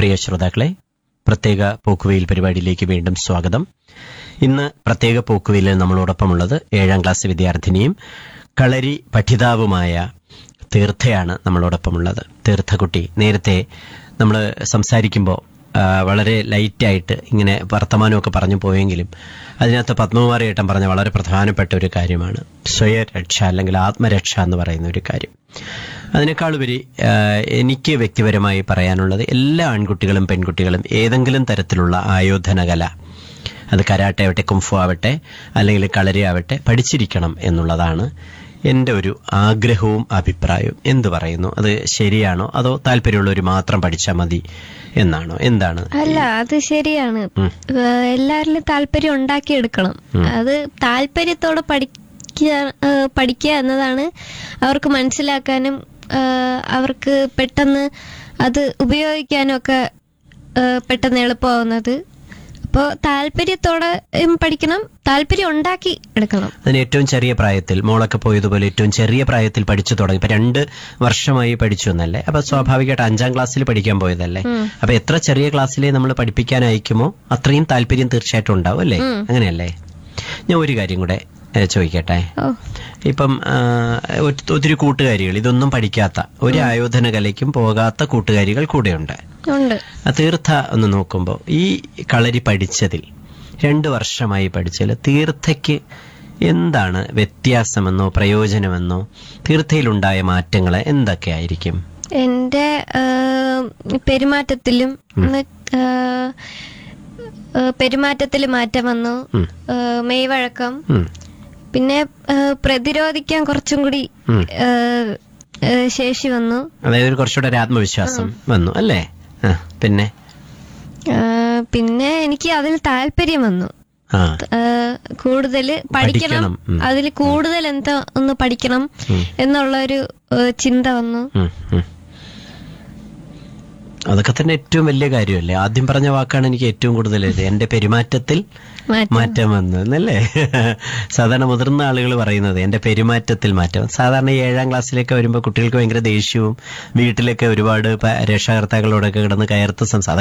പ്രിയ ശ്രോതാക്കളെ പ്രത്യേക പോക്കുവെയിൽ പരിപാടിയിലേക്ക് വീണ്ടും സ്വാഗതം ഇന്ന് പ്രത്യേക പോക്കുവെയിലിൽ നമ്മളോടൊപ്പമുള്ളത് ഏഴാം ക്ലാസ് വിദ്യാർത്ഥിനിയും കളരി പഠിതാവുമായ തീർത്ഥയാണ് നമ്മളോടൊപ്പമുള്ളത് തീർത്ഥക്കുട്ടി നേരത്തെ നമ്മൾ സംസാരിക്കുമ്പോൾ ആ, വളരെ ലൈറ്റായിട്ട് ഇങ്ങനെ വർത്തമാനമൊക്കെ പറഞ്ഞു പോയെങ്കിലും അതിനകത്ത് പത്മകുമാരി ഏട്ടൻ പറഞ്ഞ വളരെ പ്രധാനപ്പെട്ട ഒരു കാര്യമാണ് സ്വയരക്ഷ അല്ലെങ്കിൽ ആത്മരക്ഷ എന്ന് പറയുന്ന ഒരു കാര്യം അതിനേക്കാളുപരി ആ, എനിക്ക് വ്യക്തിപരമായി പറയാനുള്ളത് എല്ലാ ആൺകുട്ടികളും പെൺകുട്ടികളും ഏതെങ്കിലും തരത്തിലുള്ള ആയോധന കല അത് കരാട്ടെ ആവട്ടെ കുംഫു ആവട്ടെ അല്ലെങ്കിൽ കളരി ആവട്ടെ പഠിച്ചിരിക്കണം എന്നുള്ളതാണ് എൻ്റെ ഒരു ആഗ്രഹവും അഭിപ്രായവും എന്തു പറയുന്നു അത് ശരിയാണോ അതോ താല്പര്യമുള്ളവർ മാത്രം പഠിച്ചാൽ മതി എന്നാണോ എന്താണ് അല്ല അത് ശരിയാണ് ഉം. ഏഹ് എല്ലാരിലും താല്പര്യം ഉണ്ടാക്കിയെടുക്കണം അത് താല്പര്യത്തോടെ പഠിക്കുക ഏഹ് പഠിക്കുക എന്നതാണ് അവർക്ക് മനസ്സിലാക്കാനും ഏഹ് അവർക്ക് പെട്ടെന്ന് അത് ഉപയോഗിക്കാനും ഒക്കെ ഏഹ് പെട്ടെന്ന് എളുപ്പമാവുന്നത് അപ്പോൾ താല്പര്യത്തോടെ ഉം, പഠിക്കണം താല്പര്യം ഉണ്ടാക്കി എടുക്കണം അതിന് ഏറ്റവും ചെറിയ പ്രായത്തിൽ മോളൊക്കെ പോയതുപോലെ ഏറ്റവും ചെറിയ പ്രായത്തിൽ പഠിച്ചു തുടങ്ങി ഇപ്പൊ രണ്ട് വർഷമായി പഠിച്ചു എന്നല്ലേ അപ്പൊ സ്വാഭാവികമായിട്ട് അഞ്ചാം ക്ലാസ്സിൽ പഠിക്കാൻ പോയതല്ലേ ഉം. അപ്പൊ എത്ര ചെറിയ ക്ലാസ്സിലെ നമ്മൾ പഠിപ്പിക്കാൻ അയക്കുമോ അത്രയും താല്പര്യം തീർച്ചയായിട്ടും ഉണ്ടാവും അല്ലേ ഉം. അങ്ങനെയല്ലേ ഞാൻ ഒരു കാര്യം കൂടെ ഏ, ചോദിക്കട്ടെ ഓ ഇപ്പം ആ, ഒ- ഒത്തിരി കൂട്ടുകാരികൾ ഇതൊന്നും പഠിക്കാത്ത ഒരു ആയോധന കലയ്ക്കും പോകാത്ത കൂട്ടുകാരികൾ കൂടെയുണ്ട് ഉണ്ട് ആ തീർത്ഥ ഒന്ന് നോക്കുമ്പോൾ ഈ കളരി പഠിച്ചതിൽ രണ്ട് വർഷമായി പഠിച്ചതിൽ തീർത്ഥയ്ക്ക് എന്താണ് വ്യത്യാസമെന്നോ പ്രയോജനമെന്നോ തീർത്ഥയിലുണ്ടായ മാറ്റങ്ങൾ എന്തൊക്കെയായിരിക്കും എൻ്റെ ഏഹ്, പെരുമാറ്റത്തിലും ഒന്ന്, ഏഹ്, ഏഹ്, പെരുമാറ്റത്തിൽ മാറ്റം വന്നു ഉം. ഏഹ്, മെയ്വഴക്കം ഉം. പിന്നെ ഏഹ്, പ്രതിരോധിക്കാൻ കുറച്ചും കൂടി ഉം. ഏഹ്, ഏഹ്, ശേഷി വന്നു അതായത് ഒരു കുറച്ചുകൂടെ ഒരു ആത്മവിശ്വാസം വന്നു അല്ലേ ആ പിന്നെ ഏഹ്, പിന്നെ എനിക്ക് അതിൽ താല്പര്യം വന്നു ആ കൂടുതൽ പഠിക്കണം പഠിക്കണം, ഉം. അതിൽ കൂടുതൽ എന്താ ഒന്ന് പഠിക്കണം ഉം. എന്നുള്ള ഒരു ഏഹ്, ചിന്ത വന്നു ഉം, ഉം. അതൊക്കെ തന്നെ ഏറ്റവും വലിയ കാര്യമല്ലേ ആദ്യം പറഞ്ഞ വാക്കാണ് എനിക്ക് ഏറ്റവും കൂടുതൽ ഇത് എന്റെ പെരുമാറ്റത്തിൽ മാറ്റം മാറ്റം വന്നു എന്നല്ലേ സാധാരണ മുതിർന്ന ആളുകൾ പറയുന്നത് എന്റെ പെരുമാറ്റത്തിൽ മാറ്റം സാധാരണ ഈ ഏഴാം ക്ലാസ്സിലേക്ക് വരുമ്പോൾ കുട്ടികൾക്ക് ഭയങ്കര ദേഷ്യവും വീട്ടിലൊക്കെ ഒരുപാട് പ- രക്ഷകർത്താക്കളോടൊക്കെ കിടന്ന് കയർത്ത് സംസാരം